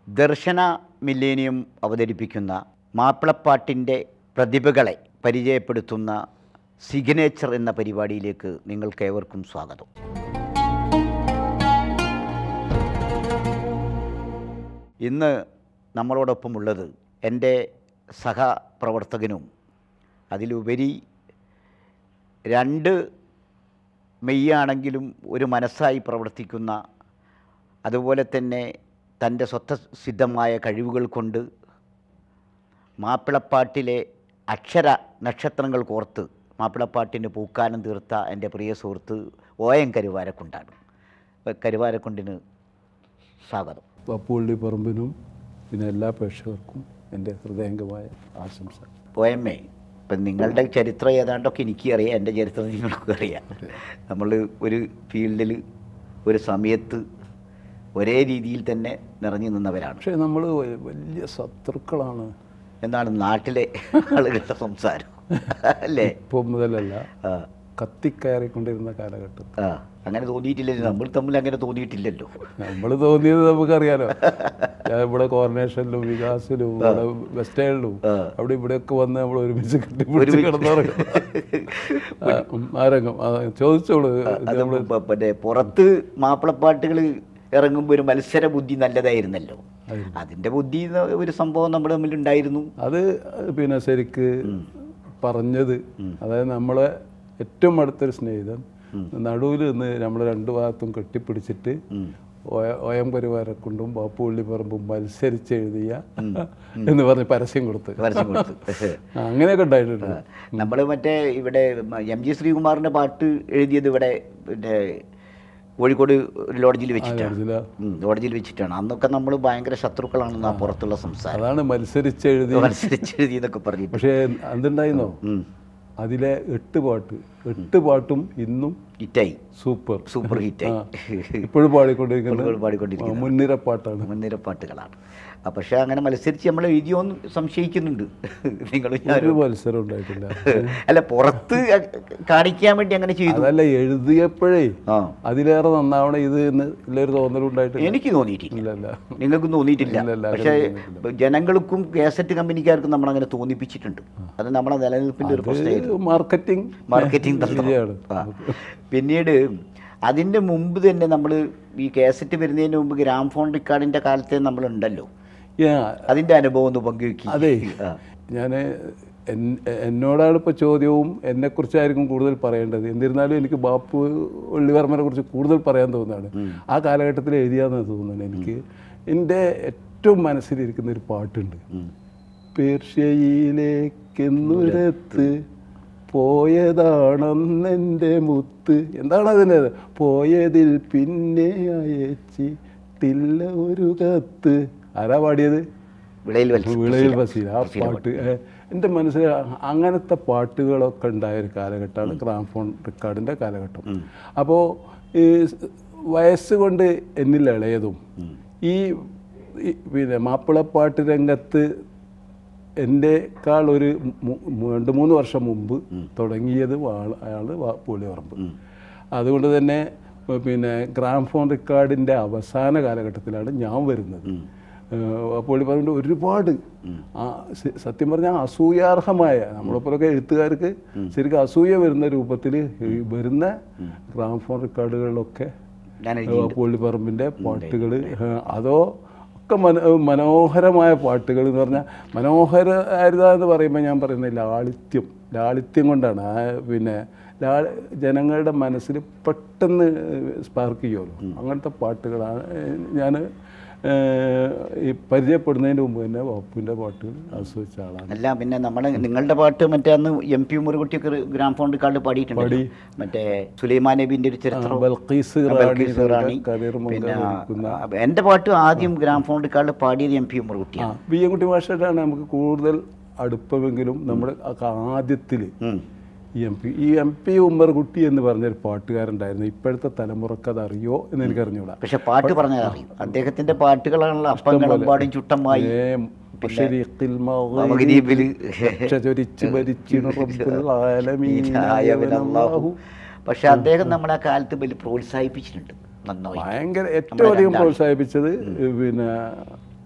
ദർശന millennium അവതരിപ്പിക്കുന്ന മാപ്പിളപ്പാട്ടിൻ്റെ പ്രതിഭകളെ പരിചയപ്പെടുത്തുന്ന സിഗ്നേച്ചർ എന്ന പരിപാടിയിലേക്ക് നിങ്ങൾക്കേവർക്കും സ്വാഗതം ഇന്ന് നമ്മളോടൊപ്പമുള്ളത് എൻ്റെ സഹപ്രവർത്തകനും അതിലുപരി രണ്ട് മെയ്യാണെങ്കിലും ഒരു മനസ്സായി പ്രവർത്തിക്കുന്ന അതുപോലെ തന്നെ തൻ്റെ സ്വത്തസിദ്ധമായ കഴിവുകൾ കൊണ്ട് മാപ്പിളപ്പാട്ടിലെ അക്ഷര നക്ഷത്രങ്ങൾ കോർത്ത് മാപ്പിളപ്പാട്ടിന് പൂക്കാനം തീർത്ത എൻ്റെ പ്രിയ സുഹൃത്ത് ഒ എൻ കരുവാരക്കുണ്ടാണ് കരുവാരക്കുണ്ടിന് സ്വാഗതം പപ്പുള്ളി പറമ്പിനും പിന്നെ എല്ലാ പ്രേക്ഷകർക്കും എൻ്റെ ഹൃദയംഗമായ ആശംസ ഒ എം എ ഇപ്പം നിങ്ങളുടെ ചരിത്രം ഏതാണ്ടൊക്കെ എനിക്കറിയാം എൻ്റെ ചരിത്രം നിങ്ങൾക്കും അറിയാം നമ്മൾ ഒരു ഫീൽഡിൽ ഒരു സമയത്ത് ഒരേ രീതിയിൽ തന്നെ നിറഞ്ഞു നിന്നവരാണ് പക്ഷേ നമ്മൾ വലിയ ശത്രുക്കളാണ് എന്നാണ് നാട്ടിലെ ആളുകളുടെ സംസാരം അല്ലേ ഇപ്പോൾ മുതലല്ല ആ കത്തിക്കയറിക്കൊണ്ടിരുന്ന കാലഘട്ടം ആ അങ്ങനെ തോന്നിയിട്ടില്ലല്ലോ നമ്മൾ തമ്മിൽ അങ്ങനെ തോന്നിയിട്ടില്ലല്ലോ നമ്മൾ തോന്നിയത് നമുക്കറിയാലോ ഞാൻ ഇവിടെ കോർഡിനേഷനിലും വികാസിലും ഇവിടെ വെസ്റ്റേണിലും അവിടെ ഇവിടെയൊക്കെ വന്ന് നമ്മൾ ഒരുമിച്ച് കെട്ടിപ്പിടിച്ച് കിടന്നുറങ്ങും ആ, ഉം, ആരംഗം ആ, ചോദിച്ചോളൂ അത് പ- പിന്നെ പുറത്ത് മാപ്പിളപ്പാട്ടുകൾ ഇറങ്ങുമ്പോൾ ഒരു മത്സര ബുദ്ധി നല്ലതായിരുന്നല്ലോ അതിൻ്റെ ബുദ്ധി എന്ന ഒരു സംഭവം നമ്മുടെ മുമ്പിൽ ഉണ്ടായിരുന്നു അത് പിന്നെ ശരിക്ക് പറഞ്ഞത് അതായത് നമ്മളെ ഏറ്റവും അടുത്തൊരു സ്നേഹിതൻ നടുവിൽ നിന്ന് നമ്മൾ രണ്ടു ഭാഗത്തും കെട്ടിപ്പിടിച്ചിട്ട് ഒയ- ഒയം പരിവാരക്കൊണ്ടും ബാപ്പുള്ളി പറമ്പും മത്സരിച്ചെഴുതിയ എന്ന് പറഞ്ഞ് പരസ്യം കൊടുത്ത് പരസ്യം കൊടുത്ത് ആ, അങ്ങനെയൊക്കെ ഉണ്ടായിട്ടുണ്ട് നമ്മൾ മറ്റേ ഇവിടെ എം ജി ശ്രീകുമാറിൻ്റെ പാട്ട് എഴുതിയത് ഇവിടെ പിന്നെ കോഴിക്കോട് ഒരു ലോഡ്ജിൽ വെച്ചിട്ടാണ് ഇതിലാ. ഉം, ലോഡ്ജിൽ വെച്ചിട്ടാണ് അന്നൊക്കെ നമ്മൾ ഭയങ്കര ശത്രുക്കളാണെന്ന് ആ പുറത്തുള്ള സംസാരം അതാണ് മത്സരിച്ചെഴുതി മത്സരിച്ച് എഴുതി എന്നൊക്കെ പറഞ്ഞിട്ട് പക്ഷേ എന്തുണ്ടായിരുന്നോ ഉം. അതിലെ എട്ട് പാട്ട് എട്ട് പാട്ടും ഇന്നും ഹിറ്റായി സൂപ്പർ സൂപ്പർ ഹിറ്റായി ഇപ്പോഴും പാടിക്കൊണ്ടിരിക്കുന്ന ഇപ്പോൾ പാടിക്കൊണ്ടിരിക്കുന്നത് മുൻനിര പാട്ടാണ് മുൻനിര പാട്ടുകളാണ് ആ, പക്ഷേ അങ്ങനെ മത്സരിച്ച് നമ്മൾ എഴുതിയോന്ന് സംശയിക്കുന്നുണ്ട് നിങ്ങൾ ഒരു മത്സരം ഉണ്ടായിട്ടില്ല അല്ല പുറത്ത് കാണിക്കാൻ വേണ്ടി അങ്ങനെ ചെയ്തു അതല്ല എഴുതിയപ്പോഴേ ആ അതിലേറെ നന്നാവണം ഇത് എന്ന് ഇല്ലൊരു തോന്നലുണ്ടായിട്ടില്ല എനിക്ക് തോന്നിയിട്ടില്ല ഇല്ലല്ല നിങ്ങൾക്കും തോന്നിയിട്ടില്ല ഇല്ലല്ല, പക്ഷേ ജനങ്ങൾക്കും കേസറ്റ് കമ്പനിക്കാർക്കും നമ്മൾ അങ്ങനെ തോന്നിപ്പിച്ചിട്ടുണ്ട് അത് നമ്മളെ നിലനിൽപ്പിന്റെ ഒരു പ്രശ്നമായിരുന്നു മാർക്കറ്റിംഗ് മാർക്കറ്റിംഗ് തന്ത്രം വിജയമാണ് ആ. പിന്നീട് അതിൻ്റെ മുമ്പ് തന്നെ നമ്മൾ ഈ കേസറ്റ് വരുന്നതിന് മുമ്പ് ഗ്രാം ഫോൺ റെക്കോർഡിൻ്റെ കാലത്തെ നമ്മളുണ്ടല്ലോ Yeah, അതിൻ്റെ അനുഭവം ഒന്ന് പങ്കുവെക്കി അതെ ആ. ഞാൻ എന്നോടാണ് ഇപ്പോൾ ചോദ്യവും എന്നെക്കുറിച്ചായിരിക്കും കൂടുതൽ പറയേണ്ടത് എന്നിരുന്നാലും എനിക്ക് ബാപ്പു ഉള്ളിവർമ്മനെ കുറിച്ച് കൂടുതൽ പറയാൻ തോന്നുന്നതാണ് ആ കാലഘട്ടത്തിൽ എഴുതിയാന്ന് തോന്നുന്നത് എനിക്ക് എൻ്റെ ഏറ്റവും മനസ്സിലിരിക്കുന്ന ഒരു പാട്ടുണ്ട് പേർഷ്യയിലേക്കെന്നുരത്ത് പോയതാണെന്നെൻ്റെ മുത്ത് എന്താണ് അതിൻ്റെ പോയതിൽ പിന്നെ അയച്ചി തില്ല ഒരു കത്ത് ആരാ പാടിയത് വിളയിൽ വലിച്ചു വിളയിൽ ബസീർ ആ പാട്ട് ഏ, എൻ്റെ മനസ്സിൽ അങ്ങനത്തെ പാട്ടുകളൊക്കെ ഉണ്ടായ ഒരു കാലഘട്ടമാണ് ഗ്രാംഫോൺ റെക്കോർഡിൻ്റെ കാലഘട്ടം അപ്പോൾ ഈ സ് വയസ്സ് കൊണ്ട് എന്നിൽ ഇളയതും ഈ ഈ പിന്നെ മാപ്പിളപ്പാട്ട് രംഗത്ത് എൻ്റെക്കാൾ ഒരു മു- മു- രണ്ട് മൂന്ന് വർഷം മുമ്പ് തുടങ്ങിയത് ആൾ അയാൾ പുള്ളിയറമ്പ് അതുകൊണ്ട് തന്നെ ഏ, പിന്നെ ഗ്രാംഫോൺ റെക്കോർഡിൻ്റെ അവസാന കാലഘട്ടത്തിലാണ് ഞാൻ വരുന്നത് പുള്ളി പറഞ്ഞിട്ട് ഒരുപാട് ആ സ- സത്യം പറഞ്ഞാൽ അസൂയാർഹമായ നമ്മളെപ്പോലൊക്കെ എഴുത്തുകാർക്ക് ശരിക്കും അസൂയ വരുന്ന രൂപത്തിൽ വരുന്ന ഗ്രാംഫോൺ റെക്കോർഡുകളിലൊക്കെ ഞാൻ പുള്ളിപ്പറമ്പിൻ്റെ പാട്ടുകൾ അതോ ഒക്കെ മന മനോഹരമായ പാട്ടുകൾ എന്ന് പറഞ്ഞാൽ മനോഹരത എന്ന് പറയുമ്പോൾ ഞാൻ പറയുന്നത് ലാളിത്യം ലാളിത്യം കൊണ്ടാണ് ആ പിന്നെ ലാ ജനങ്ങളുടെ മനസ്സിൽ പെട്ടെന്ന് സ്പാർക്ക് ചെയ്യുമല്ലോ അങ്ങനത്തെ പാട്ടുകളാണ് ഞാൻ ഈ പരിചയപ്പെടുന്നതിന് മുമ്പ് തന്നെ ബാപ്പുവിൻ്റെ പാട്ടുകൾ ആസ്വദിച്ച ആളാണ് അല്ല പിന്നെ നമ്മളെ നിങ്ങളുടെ പാട്ട് മറ്റേ അന്ന് എം പി മുറുകുട്ടിയൊക്കെ ഗ്രാം ഫോൺ റെക്കോർഡ് പാടിയിട്ടുണ്ട് മറ്റേ സുലൈമാൻ നബിന്റെ ഒരു ചരിത്രം ബൽഖീസ് ബൽഖീസ് റാണി റാണി. കതിർ പിന്നെ മംഗലിക്കുന്ന ആ, എൻ്റെ പാട്ട് ആദ്യം ഗ്രാം ഫോൺ റെക്കോർഡ് പാടിയത് എം പി ആ മുറുകുട്ടിയാണ് വി എം കുട്ടി മാഷായിട്ടാണ് നമുക്ക് കൂടുതൽ അടുപ്പമെങ്കിലും നമ്മുടെ ആദ്യത്തിൽ ഉം. ഈ എം പി ഈ എം പി ഉമ്മർകുട്ടി എന്ന് പറഞ്ഞൊരു പാട്ടുകാരുണ്ടായിരുന്നു ഇപ്പോഴത്തെ തലമുറക്ക് അത് അറിയോ എന്ന് എനിക്ക് അറിഞ്ഞൂടാ പക്ഷെ പാട്ട് പറഞ്ഞാൽ അറിയും അദ്ദേഹത്തിന്റെ പാട്ടുകളാണല്ലോ അപ്പങ്ങളും പാടും ചുട്ടമായി ഏ, ബഷരീഖിൽ മഗ്രിബില് ചൊരിച്ച് ഭരിച്ചിണ റബ്ബുൽ ആലമീൻ ആയവൻ അല്ലാഹു. പക്ഷെ അദ്ദേഹം നമ്മളെ ആ കാലത്ത് വലിയ പ്രോത്സാഹിപ്പിച്ചിട്ടുണ്ട് നന്നായി ഭയങ്കര ഏറ്റവും അധികം പ്രോത്സാഹിപ്പിച്ചത് പിന്നെ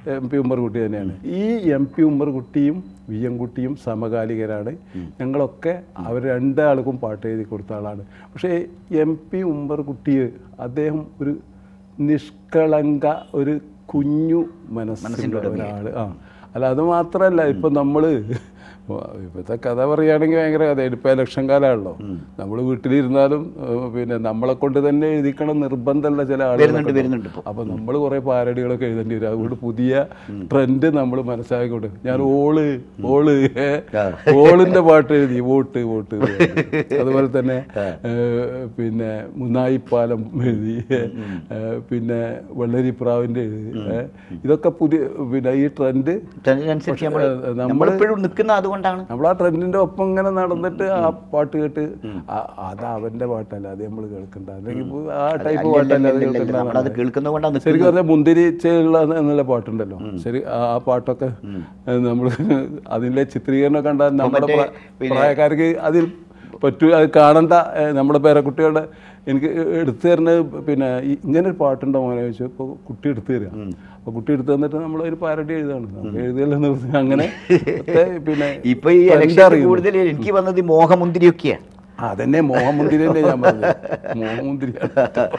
എം പി ഉമ്മർകുട്ടി തന്നെയാണ് ഈ എം പി ഉമ്മർകുട്ടിയും വി എം കുട്ടിയും സമകാലികരാണ് ഞങ്ങളൊക്കെ അവർ രണ്ടാൾക്കും പാട്ട് എഴുതി കൊടുത്ത ആളാണ് പക്ഷേ എം പി ഉമ്മർകുട്ടി അദ്ദേഹം ഒരു നിഷ്കളങ്ക ഒരു കുഞ്ഞു മനസ്സിൻ്റെ ഒരാൾ ആ അല്ല അത് മാത്രമല്ല ഇപ്പം നമ്മൾ ഇപ്പോഴത്തെ കഥ പറയുകയാണെങ്കിൽ ഭയങ്കര കഥയാണ് ഇപ്പോൾ ഇലക്ഷൻ കാലമാണല്ലോ നമ്മൾ വീട്ടിലിരുന്നാലും ഏഹ്, പിന്നെ നമ്മളെ കൊണ്ട് തന്നെ എഴുതിക്കണം നിർബന്ധമല്ല ചില വരുന്നുണ്ട് ആളുകൾ വരുന്നുണ്ട് ഇപ്പോൾ അപ്പൊ നമ്മൾ കുറെ പാരഡികളൊക്കെ എഴുതേണ്ടി വരും അതുകൊണ്ട് പുതിയ ട്രെൻഡ് നമ്മൾ മനസ്സിലാക്കിക്കൊണ്ട് ഞാൻ ഓള് ഓള് ഏ, ഓളിന്റെ പാട്ട് എഴുതി വോട്ട് വോട്ട് എന്ന് പറഞ്ഞു. അതുപോലെ തന്നെ ഏ, പിന്നെ മുന്നായിപ്പാലം എഴുതി ഏ, പിന്നെ വെള്ളരിപ്രാവിന്റെ എഴുതി ഏ. ഇതൊക്കെ പുതിയ പിന്നെ ഈ ട്രെൻഡ് അനുസരിച്ച് നമ്മൾ ഏഹ്, നമ്മള് നമ്മളിപ്പോഴും നിൽക്കുന്ന അതുകൊണ്ടാണ് നമ്മൾ ആ ട്രെൻഡിന്റെ ഒപ്പം ഇങ്ങനെ നടന്നിട്ട് ആ പാട്ട് കേട്ട് ആ- അത് അവന്റെ പാട്ടല്ല അത് നമ്മൾ കേൾക്കണ്ട അല്ലെങ്കിൽ ഇപ്പൊ ആ ടൈപ്പ് പാട്ടല്ല അത് കേൾക്കണ്ട നമ്മളത് കേൾക്കുന്നത് കൊണ്ടാണ് നിൽക്കുന്നത് ശരിക്കും പറഞ്ഞാൽ മുന്തിരി ചേള്ള എന്നുള്ള പാട്ടുണ്ടല്ലോ ശരി ആ ആ പാട്ടൊക്കെ നമ്മൾ അതിലെ ചിത്രീകരണം കണ്ടാൽ നമ്മുടെ മറ്റേ പ്രാ- പ്രായക്കാർക്ക് അതിൽ പറ്റൂ അത് കാണണ്ട ഏ, നമ്മുടെ പേരക്കുട്ടികളുടെ എനിക്ക് എടുത്തു തരുന്നത് പിന്നെ ഈ ഇങ്ങനെ ഒരു പാട്ടുണ്ടോ മോനെ ചോദിച്ചു ഇപ്പോൾ കുട്ടി എടുത്തു തരിക അപ്പോൾ കുട്ടി എടുത്തു തന്നിട്ട് നമ്മൾ ഒരു പാരഡി എഴുതാണ് നമുക്ക് എഴുതിയല്ലോ നിർത്തി അങ്ങനെ ഒക്കെ പിന്നെ ഇപ്പൊ ഈ trend ഇലക്ഷൻ അറിയുന്നു. കൂടുതൽ എനിക്ക് വന്നത് ഈ മോഹമുന്തിരിയൊക്കെയാണ് അതന്നെ മോഹമുന്തിരിയല്ലേ ഞാൻ പറഞ്ഞത് മോഹമുന്തിരിയാണ്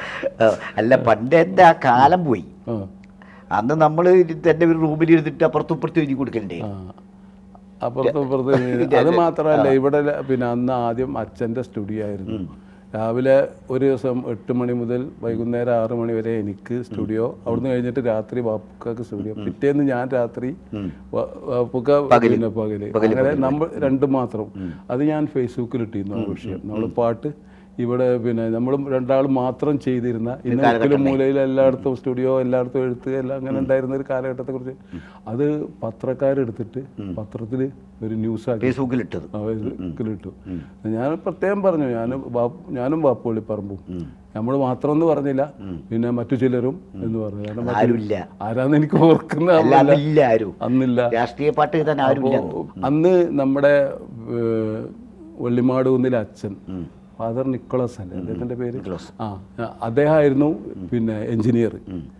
അല്ല പണ്ട് എൻ്റെ ആ കാലം പോയി ആ അന്ന് നമ്മൾ തന്നെ ഒരു റൂമിൽ ഇരുന്നിട്ട് അപ്പുറത്തും ഇപ്പുറത്തും എഴുതി കൊടുക്കണ്ടേ ആ. അപ്പുറത്തും ഇപ്പുറത്തും അത് മാത്രമല്ല ഇവിടെ ല- പിന്നെ അന്ന് ആദ്യം അച്ഛൻ്റെ സ്റ്റുഡിയോ ആയിരുന്നു രാവിലെ ഒരു ദിവസം എട്ട് മണി മുതൽ വൈകുന്നേരം ആറ് മണി വരെ എനിക്ക് സ്റ്റുഡിയോ അവിടുന്ന് കഴിഞ്ഞിട്ട് രാത്രി വാപ്പുക്കാക്ക് സ്റ്റുഡിയോ പിറ്റേന്ന് ഞാൻ രാത്രി വ- വാപ്പുക്ക പിന്നെ പകല് അങ്ങനെ നമ്മൾ രണ്ടും മാത്രം അത് ഞാൻ ഫേസ്ബുക്കിൽ ഇട്ടിരുന്നു ആ വിഷയം നമ്മൾ പാട്ട് ഇവിടെ പിന്നെ നമ്മൾ രണ്ടാളും മാത്രം ചെയ്തിരുന്ന ഇന്ന് ഒരിക്കലും മൂലയിൽ എല്ലായിടത്തും സ്റ്റുഡിയോ എല്ലായിടത്തും എഴുത്ത് എല്ലാം അങ്ങനെ ഉണ്ടായിരുന്ന ഒരു കാലഘട്ടത്തെ കുറിച്ച് അത് പത്രക്കാരെടുത്തിട്ട് പത്രത്തിൽ ഒരു ന്യൂസ് ആക്കി ഫേസ്ബുക്കിൽ ഇട്ടത് ഇട്ടു ഞാൻ പ്രത്യേകം പറഞ്ഞു ഞാനും ബാപ്പു- ഞാനും ബാപ്പുള്ളി പറമ്പും നമ്മൾ മാത്രം എന്ന് പറഞ്ഞില്ല പിന്നെ മറ്റു ചിലരും എന്ന് പറഞ്ഞു കാരണം മറ്റു- ആരുമില്ല ആരാന്ന് എനിക്ക് ഓർക്കുന്ന അല്ല അന്നില്ല ആരും അന്നില്ല രാഷ്ട്രീയ പാട്ട് എഴുതാൻ ആരുമില്ല അപ്പോ അന്ന് നമ്മുടെ ഏഹ്, വെള്ളിമാട് കുന്നിലെ അച്ഛൻ ഫാദർ നിക്കോളസ് അല്ലേ അദ്ദേഹത്തിന്റെ പേര് ആ അദ്ദേഹമായിരുന്നു പിന്നെ എഞ്ചിനീയർ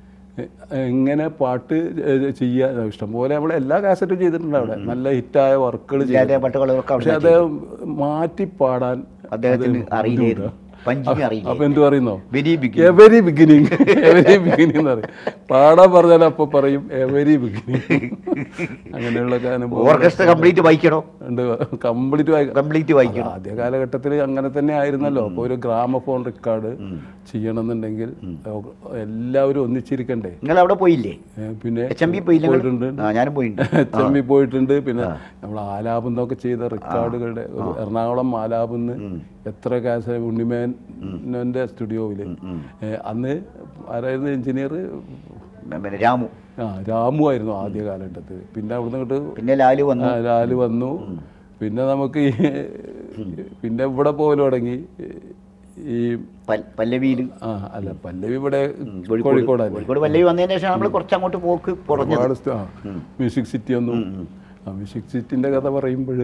ഇങ്ങനെ പാട്ട് ചെയ്യുക ഇഷ്ടംപോലെ നമ്മൾ എല്ലാ കാസറ്റും ചെയ്തിട്ടുണ്ട് അവിടെ നല്ല ഹിറ്റായ വർക്കുകൾ ചെയ്തു ഇല്ലാതെ പാട്ടുകളൊക്കെ അവിടെ പക്ഷെ അദ്ദേഹം മാറ്റി പാടാൻ അദ്ദേഹത്തിന് അറിയില്ലായിരുന്നു പഞ്ചിങ് അറിയില്ല അപ്പൊ എന്ത് പറയുന്നോ very big every beginning every beginning എന്ന് പറയും പാടാൻ പറഞ്ഞാൽ അപ്പൊ പറയും എവരി ബിഗിനിങ് അങ്ങനെയുള്ള അനുഭവം ഓർക്കസ്ട്ര കംപ്ലീറ്റ് വായിക്കണോ ഉണ്ട് കംപ്ലീറ്റ് വായിക്കാം കംപ്ലീറ്റ് വായിക്കണം ആദ്യ കാലഘട്ടത്തിൽ അങ്ങനെ തന്നെ ആയിരുന്നല്ലോ അപ്പോൾ ഒരു ഗ്രാമഫോൺ റെക്കോർഡ് ചെയ്യണമെന്നുണ്ടെങ്കിൽ എല്ലാവരും ഒന്നിച്ചിരിക്കണ്ടേ നിങ്ങൾ അവിടെ പോയില്ലേ ഏ, പിന്നെ എച്ച് എം ബി പോയില്ല നിങ്ങൾ? പോയിട്ടുണ്ട് ആ ഞാനും പോയിട്ടുണ്ട് ചെമ്മി പോയിട്ടുണ്ട് പിന്നെ നമ്മൾ ആലാപെന്നൊക്കെ ചെയ്ത റെക്കോർഡുകളുടെ ഒരു എറണാകുളം ആലാപെന്ന് എത്ര കാസ ഉണ്ണിമേനന്റെ സ്റ്റുഡിയോയില് ഏ, അന്ന് ആരായിരുന്നു എഞ്ചിനീയർ പിന്നെ രാമു ആ രാമു ആയിരുന്നു ആദ്യ കാലഘട്ടത്തിൽ പിന്നെ അവിടുന്ന് ഇങ്ങോട്ട് പിന്നെ ലാലു വന്നു ആ, ലാല് വന്നു പിന്നെ നമുക്ക് ഈ പിന്നെ ഇവിടെ പോലും തുടങ്ങി ഈ പൽ- പല്ലവിയില് ആ അല്ല പല്ലവി ഇവിടെ കോഴിക്കോട് കോഴിക്കോടല്ലേ കോഴിക്കോട് പല്ലവി വന്നതിന് ശേഷം നമ്മൾ കുറച്ചങ്ങോട്ട് പോക്ക് കുറഞ്ഞത് ഒരുപാട് സ്ഥ- ആ, മ്യൂസിക് സിറ്റി ഒന്നും ആ മ്യൂസിക് സിറ്റിന്റെ കഥ പറയുമ്പോൾ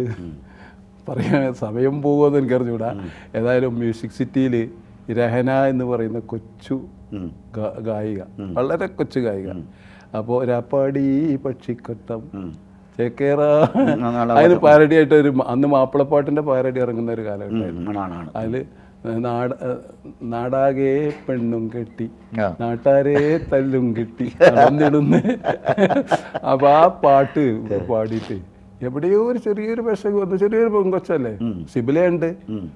പറയാൻ സമയം പോകുമെന്ന് എനിക്ക് അറിഞ്ഞൂടാ ഏതായാലും മ്യൂസിക് സിറ്റിയിൽ രഹന എന്ന് പറയുന്ന കൊച്ചു ഗാ- ഗായിക വളരെ കൊച്ചു ഗായിക അപ്പോൾ രാപ്പാടി പക്ഷിക്കൊട്ടം ചേക്കേറ നാളെ അതിന് പാരഡി ആയിട്ട് ഒരു മ- അന്ന് മാപ്പിളപ്പാട്ടിന്റെ പാരഡി ഇറങ്ങുന്ന ഒരു കാലഘട്ടമായിരുന്നു ഉം, ആണ്, ആണ്. അതില് നാട നാടാകെ പെണ്ണും കെട്ടി ആ. നാട്ടാരെ തല്ലും കെട്ടി നടന്നിടുന്ന് അപ്പൊ ആ പാട്ട് പാടിയിട്ട് എവിടെയോ ഒരു ചെറിയൊരു വിഷമം വന്നു ചെറിയൊരു പെൺകൊച്ചല്ലേ സിബിലയുണ്ട്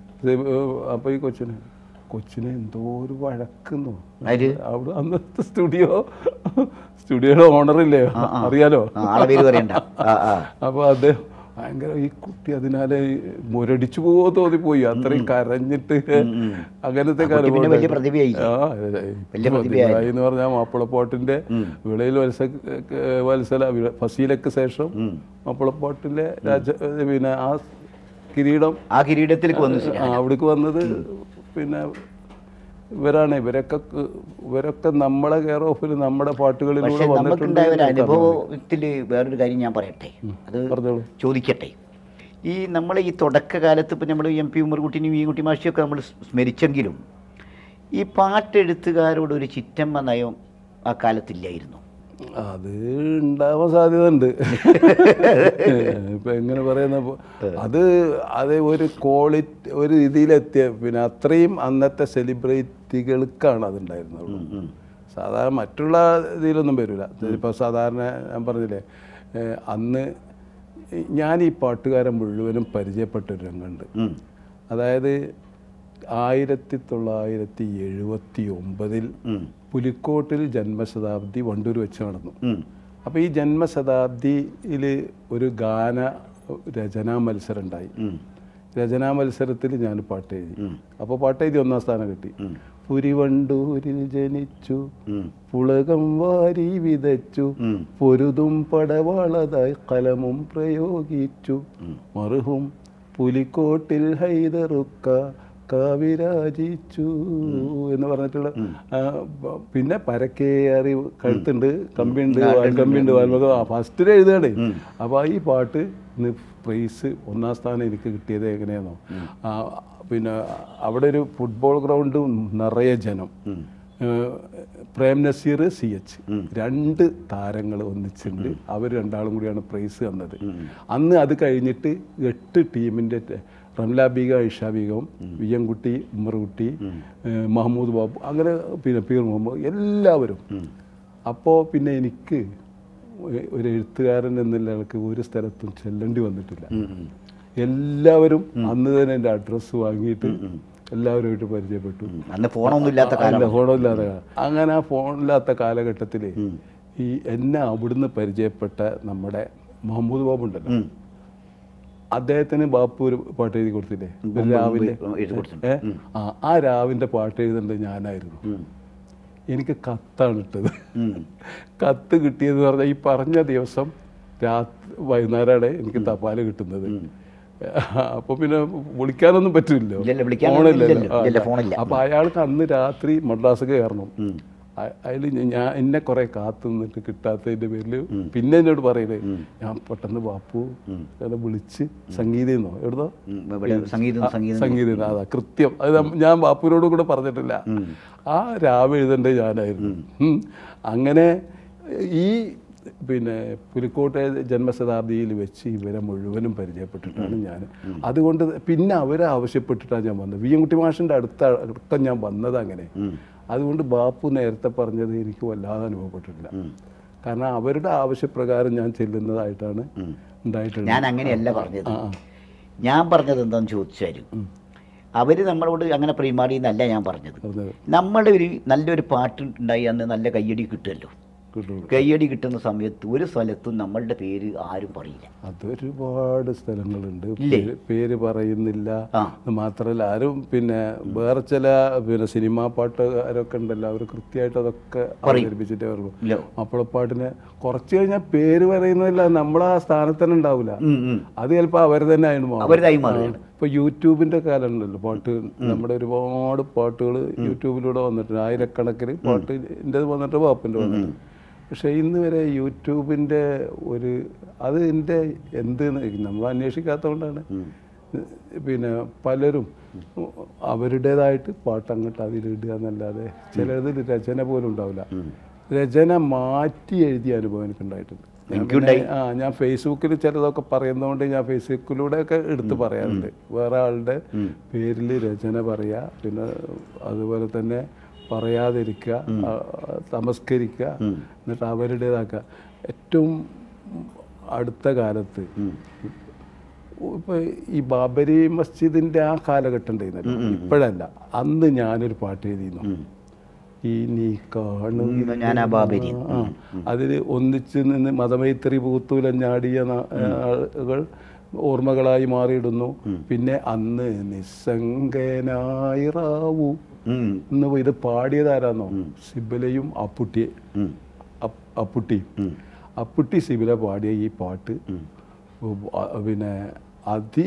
അപ്പൊ ഈ കൊച്ചിന് കൊച്ചിനെ എന്തോ ഒരു വഴക്കുന്നു ആര്? അവിടെ അന്നത്തെ സ്റ്റുഡിയോ സ്റ്റുഡിയോയുടെ ഓണറില്ലേ അറിയാലോ ആ, ആളെ പേര് പറയണ്ട ആ ആ അപ്പൊ അദ്ദേഹം ഭയങ്കര ഈ കുട്ടി അതിനാലെ മുരടിച്ചു പോവോ തോന്നിപ്പോയി അത്രയും കരഞ്ഞിട്ട് അങ്ങനത്തെ കുട്ടി പിന്നെ വലിയ അനുഭവം പ്രതിഭയായി. ആ, വലിയ പ്രതിഭയായി എന്ന് പറഞ്ഞാൽ മാപ്പിളപ്പാട്ടിന്റെ വിളയിൽ വത്സ വത്സല വിള- ഫസീലക്ക് ശേഷം മാപ്പിളപ്പാട്ടിലെ രാജ പിന്നെ ആ കിരീടം ആ കിരീടത്തിലേക്ക് വന്നു ആ, അവിടേക്ക് വന്നത് പിന്നെ ഇവരാണ് ഇവരൊക്കെ ക- ഇവരൊക്കെ നമ്മളെ കെയർ ഓഫിൽ നമ്മുടെ പാട്ടുകളിലൂടെ പക്ഷെ വന്നിട്ടുണ്ട് നമുക്കുണ്ടായ ഒരു എന്ന് എനിക്കറിയാം. അനുഭവത്തിൽ വേറൊരു കാര്യം ഞാൻ പറയട്ടെ അത് പറഞ്ഞോളൂ ചോദിക്കട്ടെ ഈ നമ്മൾ ഈ തുടക്കകാലത്ത് ഇപ്പം നമ്മൾ എം പി ഉമ്മർകുട്ടിനെയും ഈ കുട്ടി മാഷിയൊക്കെ നമ്മൾ സ്മരിച്ചെങ്കിലും ഈ പാട്ടെഴുത്തുകാരോട് ഒരു ചിറ്റമ്മ നയം ആ കാലത്തില്ലായിരുന്നു അത് ഉണ്ടാവാൻ സാധ്യത ഉണ്ട് ഇപ്പൊ എങ്ങനെ പറയുന്ന പോ- അത് അത് ഒരു ക്വാളിറ്റി ഒരു രീതിയിലെത്തിയ പിന്നെ അത്രയും അന്നത്തെ സെലിബ്രിറ്റികൾക്കാണ് അതുണ്ടായിരുന്നുള്ളൂ സാധാരണ മറ്റുള്ള ഇതിലൊന്നും വരില്ല ഇപ്പോൾ സാധാരണ ഞാൻ പറഞ്ഞില്ലേ ഏഹ് അന്ന് ഞാൻ ഈ പാട്ടുകാരൻ മുഴുവനും പരിചയപ്പെട്ട ഒരു രംഗമുണ്ട് ഉം. അതായത് ആയിരത്തി തൊള്ളായിരത്തി എഴുപത്തി ഒമ്പതിൽ ഉം. പുലിക്കോട്ടിൽ ജന്മശതാബ്ദി വണ്ടൂർ വെച്ച് നടന്നു ഉം. അപ്പോൾ ഈ ജന്മശതാബ്ദിയിൽ ഒരു ഗാന രചനാ മത്സരം ഉണ്ടായി ഉം. രചനാ മത്സരത്തിൽ ഞാൻ പാട്ട് എഴുതി ഉം. അപ്പോൾ പാട്ട് എഴുതി ഒന്നാം സ്ഥാനം കിട്ടി ഉം. പുരിവണ്ടൂരിൽ ജനിച്ചു ഉം. പുളകം വാരി വിതച്ചു ഉം. പൊരുതും പടവാളതായി കലമും പ്രയോഗിച്ചു മറുഹും പുലിക്കോട്ടിൽ ഹൈദറുക്ക കാവിരാജിച്ചു എന്ന് പറഞ്ഞിട്ടുള്ള ആ, ബ- പിന്നെ പരക്കെ അറി കഴുത്തുണ്ട് കമ്പിയുണ്ട് കമ്പിയുണ്ട് വാൽമുഖ ഫസ്റ്റിൽ എഴുതുകയാണ് അപ്പോൾ ഈ പാട്ട് ഇന്ന് പ്രൈസ് ഒന്നാം സ്ഥാനം എനിക്ക് കിട്ടിയത് എങ്ങനെയാണോ ആ, പിന്നെ അവിടെ ഒരു ഫുട്ബോൾ ഗ്രൗണ്ട് നിറയെ ജനം ഏഹ് പ്രേം നസീർ സി എച്ച് രണ്ട് താരങ്ങൾ ഒന്നിച്ചുണ്ട് അവർ രണ്ടാളും കൂടിയാണ് പ്രൈസ് തന്നത് അന്ന് അത് കഴിഞ്ഞിട്ട് എട്ട് ടീമിൻ്റെ റംല ബീഗ ഇഷ ബീഗം വി എം കുട്ടി ഉമ്മർകുട്ടി ഏഹ് മഹമ്മൂദ് ബാബു അങ്ങനെ പിന്നെ പീർ മുഹമ്മദ് എല്ലാവരും അപ്പോൾ പിന്നെ എനിക്ക് ഒ- ഒരു എഴുത്തുകാരൻ എന്നുള്ള ആൾക്ക് ഒരു സ്ഥലത്തും ചെല്ലേണ്ടി വന്നിട്ടില്ല എല്ലാവരും അന്ന് തന്നെ എൻ്റെ അഡ്രസ്സ് വാങ്ങിയിട്ട് എല്ലാവരുമായിട്ട് പരിചയപ്പെട്ടു അന്ന് ഫോണൊന്നും ഇല്ലാത്ത കാലം അല്ല ഫോണില്ലാത്ത കാലം അങ്ങനെ ആ ഫോണില്ലാത്ത കാലഘട്ടത്തിൽ ഈ എന്നെ അവിടുന്ന് പരിചയപ്പെട്ട നമ്മുടെ മുഹമ്മദ് ബാബു ഉണ്ടല്ലോ ഉം. അദ്ദേഹത്തിന് ബാപ്പു ഒരു പാട്ട് എഴുതി കൊടുത്തില്ലേ ഒരു രാവിലെ എഴുതി കൊടുത്തിട്ടുണ്ട്. ഏ? ആ ആ രാവിൻ്റെ പാട്ട് എഴുതേണ്ടത് ഞാനായിരുന്നു ഉം. എനിക്ക് കത്താണ് ഇട്ടത് ഉം. കത്ത് കിട്ടിയെന്ന് പറഞ്ഞാൽ ഈ പറഞ്ഞ ദിവസം രാത്രി വൈകുന്നേരമാണ് എനിക്ക് തപാല് കിട്ടുന്നത് അപ്പോൾ പിന്നെ വിളിക്കാനൊന്നും പറ്റില്ലല്ലോ ഇല്ലല്ലോ, വിളിക്കാനൊന്നും ഇല്ലല്ലോ. ഇല്ല, ഫോണില്ല. അപ്പോൾ അയാൾക്ക് അന്ന് രാത്രി മദ്രാസക്ക് കയറണം ഉം. അതിൽ ഞാൻ എന്നെ കുറെ കാത്തു നിന്നിട്ട് കിട്ടാത്തതിന്റെ പേരിൽ പിന്നെ എന്നോട് പറയണേ ഞാൻ പെട്ടെന്ന് ബാപ്പു എന്നെ വിളിച്ച് സംഗീതം എന്നോ എവിടുന്നോ ഉം. ഇവിടെ സംഗീതം സംഗീതം സംഗീതം അതാ കൃത്യം അത് നം- ഞാൻ ബാപ്പുവിനോട് കൂടെ പറഞ്ഞിട്ടില്ല ആ രാവ് എഴുതേണ്ടത് ഞാനായിരുന്നു ഉം. അങ്ങനെ ഈ പിന്നെ പുലിക്കോട്ടെ ജന്മശതാബ്ദിയിൽ വെച്ച് ഇവരെ മുഴുവനും പരിചയപ്പെട്ടിട്ടാണ് ഞാൻ അതുകൊണ്ട് പിന്നെ അവരെ ആവശ്യപ്പെട്ടിട്ടാണ് ഞാൻ വന്നത് വി എം കുട്ടി മാഷിൻ്റെ അടുത്ത അടുക്കം ഞാൻ വന്നത് അങ്ങനെ അതുകൊണ്ട് ബാപ്പു നേരത്തെ പറഞ്ഞത് എനിക്ക് വല്ലാതെ അനുഭവപ്പെട്ടിട്ടില്ല കാരണം അവരുടെ ആവശ്യപ്രകാരം ഞാൻ ചെല്ലുന്നതായിട്ടാണ് ഉണ്ടായിട്ടുള്ളത് ഞാൻ അങ്ങനെയല്ല പറഞ്ഞത് ഞാൻ പറഞ്ഞത് എന്താണെന്ന് ചോദിച്ചാലും അവർ നമ്മളോട് അങ്ങനെ പ്രീമാടി എന്നല്ല ഞാൻ പറഞ്ഞത് പറഞ്ഞത് നമ്മുടെ ഒരു നല്ലൊരു പാട്ട് ഉണ്ടായി അന്ന് നല്ല കയ്യടി കിട്ടുമല്ലോ കിട്ടുള്ളൂ കയ്യടി കിട്ടുന്ന സമയത്ത് ഒരു സ്ഥലത്തും നമ്മളുടെ പേര് ആരും പറയില്ല അതൊരുപാട് സ്ഥലങ്ങളുണ്ട് ഇല്ലേ? പേര് പേര് പറയുന്നില്ല ആ. എന്ന് മാത്രമല്ല ആരും പിന്നെ വേറെ ചില പിന്നെ സിനിമാ പാട്ടുകാരൊക്കെ ഉണ്ടല്ലോ അവർ കൃത്യമായിട്ട് അതൊക്കെ അവതരിപ്പിച്ചിട്ടേ വരുള്ളൂ ഇല്ല അപ്പളപ്പാട്ടിന് കുറച്ച് കഴിഞ്ഞാൽ പേര് പറയുന്നില്ല നമ്മളാ സ്ഥാനത്ത് തന്നെ ഉണ്ടാവില്ല ഉം, ഉം. അത് ചിലപ്പോൾ അവർ തന്നെ ആയിരുന്നു മാറും. അവരുതായി മാറുകയാണ് ഇപ്പൊ യൂട്യൂബിന്റെ കാലം ഉണ്ടല്ലോ പാട്ട് നമ്മുടെ ഒരുപാട് പാട്ടുകൾ യൂട്യൂബിലൂടെ വന്നിട്ടുണ്ട് ആയിരക്കണക്കിന് പാട്ട് എൻ്റെ വന്നിട്ട് പാപ്പിൻ്റെ വന്നിട്ട് പക്ഷെ ഇന്ന് വരെ യൂട്യൂബിന്റെ ഒരു അത് എൻ്റെ എന്ത് നമ്മൾ അന്വേഷിക്കാത്തതുകൊണ്ടാണ് പിന്നെ പലരും അവരുടേതായിട്ട് പാട്ട് അങ്ങോട്ട് അതിലിടുക എന്നല്ലാതെ ചിലതിൽ രചന പോലും ഉണ്ടാവില്ല രചന മാറ്റി എഴുതിയ അനുഭവം എനിക്കുണ്ടായിട്ടുണ്ട് ഞാൻ പിന്നെ, ആ ഞാൻ ഫേസ്ബുക്കിൽ ചിലതൊക്കെ പറയുന്നതുകൊണ്ട് ഞാൻ ഫേസ്ബുക്കിലൂടെ ഒക്കെ എടുത്ത് പറയാറുണ്ട് വേറെ ആളുടെ പേരിൽ രചന പറയുക പിന്നെ അതുപോലെ തന്നെ പറയാതിരിക്കുക ആ, തമസ്കരിക്കുക എന്നിട്ട് അവരുടേതാക്കുക ഏറ്റവും അടുത്ത കാലത്ത് ഇപ്പൊ ഈ ബാബരി മസ്ജിദിന്റെ ആ കാലഘട്ടം ഉണ്ടായിരുന്നല്ലോ ഇപ്പോഴല്ല അന്ന് ഞാനൊരു പാട്ട് എഴുതിയിരുന്നു ഈ നീ കാണും ഇന്ന് ഞാൻ ആ ബാബരി ആ അതിൽ ഒന്നിച്ച് നിന്ന് മതമൈത്രി പൂത്തുലഞ്ഞാടിയ ന- ആളുകൾ ഓർമ്മകളായി മാറിയിടുന്നു പിന്നെ അന്ന് നിസ്സംഗനായി റാവു ഉം. എന്ന് ഇത് പാടിയതാരാന്നോ സിബിലയും അപ്പുട്ടി ഉം. അപ്പ്- അപ്പുട്ടിയും അപ്പുട്ടി സിബില പാടിയ ഈ പാട്ട് ആ, പിന്നെ അതി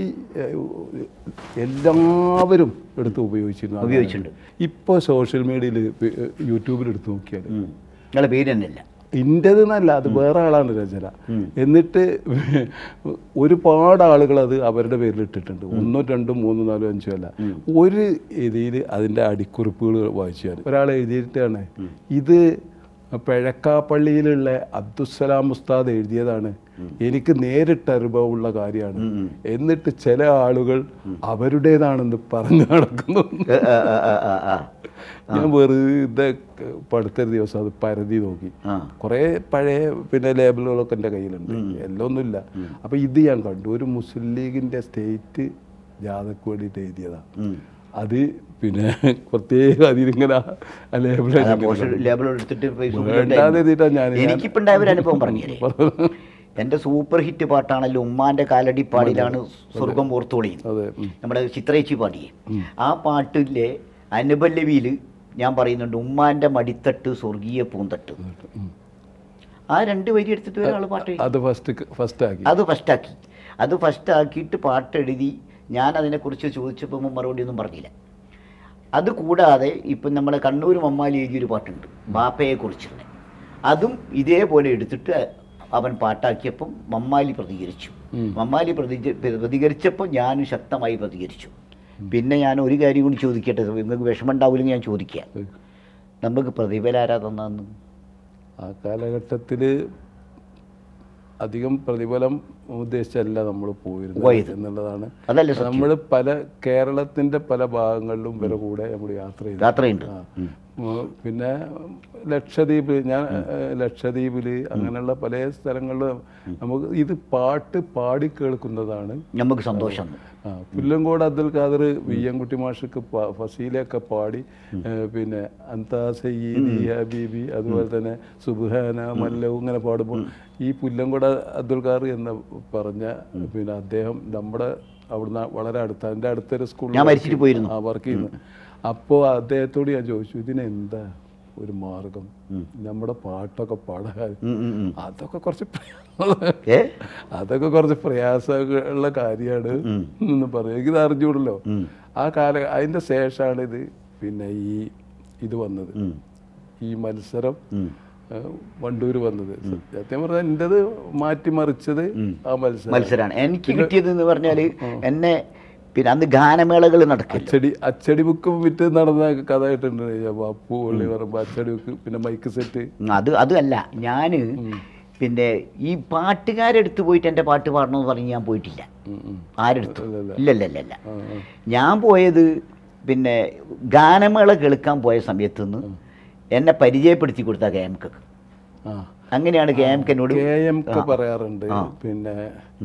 എല്ലാവരും എടുത്ത് ഉപയോഗിച്ചിരുന്നു അതാണ്. ഉപയോഗിച്ചിട്ടുണ്ട്. ഇപ്പോൾ സോഷ്യൽ മീഡിയയിൽ യൂട്യൂബിൽ എടുത്ത് നോക്കിയാൽ ഉം. നിങ്ങളുടെ പേര് തന്നെയല്ല ഇൻ്റെത് എന്നല്ല അത് വേറെ ആളാണ് രചന എന്നിട്ട് ഒരുപാട് ആളുകൾ അത് അവരുടെ പേരിൽ ഇട്ടിട്ടുണ്ട് ഒന്നോ രണ്ടും മൂന്നോ നാലോ അഞ്ചോ അല്ല ഒരു ഇതിൽ അതിൻ്റെ അടിക്കുറിപ്പുകൾ വായിച്ചാൽ ഒരാൾ എഴുതിയിട്ടാണ് ഇത് പിഴക്കാപ്പള്ളിയിലുള്ള അബ്ദുസലാം ഉസ്താദ് എഴുതിയതാണ് എനിക്ക് നേരിട്ട് അനുഭവമുള്ള കാര്യമാണ് എന്നിട്ട് ചില ആളുകൾ അവരുടേതാണെന്ന് പറഞ്ഞു നടക്കുന്നു ഏ, ആ, ആ, ആ, ആ, ആ. ഞാൻ വെറുതെ പടുത്തൊരു ദിവസം അത് പരതി നോക്കി ആ. കുറേ പഴയ പിന്നെ ലേബലുകളൊക്കെ എൻ്റെ കയ്യിലുണ്ട് എല്ലാം ഒന്നുമില്ല അപ്പോൾ ഇത് ഞാൻ കണ്ടു ഒരു മുസ്ലിം ലീഗിൻ്റെ സ്റ്റേറ്റ് ജാഥക്ക് വേണ്ടിയിട്ട് എഴുതിയതാണ് ഉം. അത് പിന്നെ പ്രത്യേക അതിലിങ്ങനെ ആ ലേബിൾ അതാ പോസ്റ്റർ ലേബൽ എടുത്തിട്ട് ഫേസ്ബുക്കിൽ വേണ്ടാതെ എഴുതിയിട്ടാ ഞാൻ എനിക്കിപ്പോ ഉണ്ടായ ഒരു അനുഭവം പറഞ്ഞേ എന്റെ സൂപ്പർ ഹിറ്റ് പാട്ടാണല്ലോ ഉമ്മാന്റെ കാലടി പാടിലാണ് സ്വർഗം ഓർത്തോളി അതെ ഉം. നമ്മുടെ ചിത്രേച്ചി പാടിയെ ആ പാട്ടിലെ അനുപല്ലവിയിൽ ഞാൻ പറയുന്നുണ്ട് ഉമ്മാന്റെ മടിത്തട്ട് സ്വർഗീയ പൂന്തട്ട് ഉം. ആ രണ്ട് വരി എടുത്തിട്ട് ഒരാൾ പാട്ട് എഴുതി. അത് ഫസ്റ്റ് ഫസ്റ്റ് ആക്കി അത് ഫസ്റ്റാക്കി അത് ഫസ്റ്റാക്കിയിട്ട് പാട്ട് എഴുതി ഞാൻ അതിനെക്കുറിച്ച് ചോദിച്ചപ്പോൾ മറുപടി ഒന്നും പറഞ്ഞില്ല അത് കൂടാതെ ഇപ്പം നമ്മളെ കണ്ണൂർ മമ്മാലി എഴുതിയൊരു പാട്ടുണ്ട് ബാപ്പയെക്കുറിച്ചുള്ള അതും ഇതേപോലെ എടുത്തിട്ട് അവൻ പാട്ടാക്കിയപ്പം മമ്മാലി പ്രതികരിച്ചു ഉം. മമ്മാലി പ്രതി പ്രതികരിച്ചപ്പോൾ ഞാനും ശക്തമായി പ്രതികരിച്ചു പിന്നെ ഞാൻ ഒരു കാര്യം കൂടി ചോദിക്കട്ടെ നിങ്ങൾക്ക് വിഷമം ഉണ്ടാവില്ലെങ്കിൽ ഞാൻ ചോദിക്കാം നമുക്ക് പ്രതിഫലം ആരാ തന്നു ആ കാലഘട്ടത്തിൽ അധികം പ്രതിഫലം ഉദ്ദേശിച്ചല്ല നമ്മൾ പോയത്. പോയിരുന്നത് എന്നുള്ളതാണ് അതല്ലേ സത്യം നമ്മൾ പല കേരളത്തിന്റെ പല ഭാഗങ്ങളിലും ഇവരെ കൂടെ നമ്മൾ യാത്ര ചെയ്തു യാത്രയുണ്ട് ആ. ഉം, പിന്നെ ലക്ഷദ്വീപ് ഞാൻ ഏഹ്, ലക്ഷദ്വീപില് അങ്ങനെയുള്ള പല സ്ഥലങ്ങളിലും നമുക്ക് ഇത് പാട്ട് പാടി കേൾക്കുന്നതാണ് നമുക്ക് സന്തോഷം ആ പുല്ലങ്കോട് അബ്ദുൽ ഖാദർ വിയ്യൻകുട്ടി മാഷക്ക് പ- ഫസീലയൊക്കെ പാടി ഏഹ്, പിന്നെ അന്താ സയ്യിദി ഹബീബി അതുപോലെ തന്നെ സുബ്ഹാന മല്ലവും ഇങ്ങനെ പാടുമ്പോൾ ഈ പുല്ലങ്കോട് അബ്ദുൽ ഖാദർ എന്ന് പറഞ്ഞ പിന്നെ അദ്ദേഹം നമ്മുടെ അവിടുന്ന് വളരെ അടുത്ത എൻ്റെ അടുത്തൊരു സ്കൂളിൽ ഞാൻ മരിച്ചിട്ട് പോയിരുന്നു. ആ വർക്ക് ചെയ്യുന്നു അപ്പോൾ അദ്ദേഹത്തോട് ഞാൻ ചോദിച്ചു ഇതിനെന്താ ഒരു മാർഗം നമ്മുടെ പാട്ടൊക്കെ പാടാൻ ഉം, ഉം, ഉം. അതൊക്കെ കുറച്ച് പ്രയാസം ഏ അതൊക്കെ കുറച്ച് പ്രയാസമുള്ള കാര്യമാണ് എന്ന് പറയും എനിക്കിത് അറിഞ്ഞൂടല്ലോ ആ കാല അതിൻ്റെ ശേഷമാണ് ഇത് പിന്നെ ഈ ഇത് വന്നത് ഈ മത്സരം ഏഹ്, വണ്ടൂര് വന്നത് സത്യം പറഞ്ഞാൽ എൻ്റെത് മാറ്റിമറിച്ചത് ആ മത്സരം മത്സരമാണ് എനിക്ക് കിട്ടിയത് എന്ന് പറഞ്ഞാൽ എന്നെ പിന്നെ അന്ന് ഗാനമേളകൾ നടക്കില്ല അച്ചടി അച്ചടി ബുക്ക് വിറ്റ് നടന്ന കഥ ആയിട്ടുണ്ട് ബാപ്പു പള്ളി പറയുമ്പോൾ അച്ചടി ബുക്ക് പിന്നെ മൈക്ക് സെറ്റ് അത് അതല്ല ഞാൻ പിന്നെ ഈ പാട്ടുകാരെടുത്ത് പോയിട്ട് എൻ്റെ പാട്ട് പാടണമെന്ന് പറഞ്ഞ് ഞാൻ പോയിട്ടില്ല ഉം, ഉം. ആരെടുത്തു ഇല്ലല്ല. ഇല്ലല്ലല്ല ആ, ആ. ഞാൻ പോയത് പിന്നെ ഗാനമേള കേൾക്കാൻ പോയ സമയത്ത് നിന്ന് എന്നെ പരിചയപ്പെടുത്തി കൊടുത്ത കെ എം കെ ആ അങ്ങനെയാണ് കെ എം കെനോട് കെ എം ഒക്കെ പറയാറുണ്ട് പിന്നെ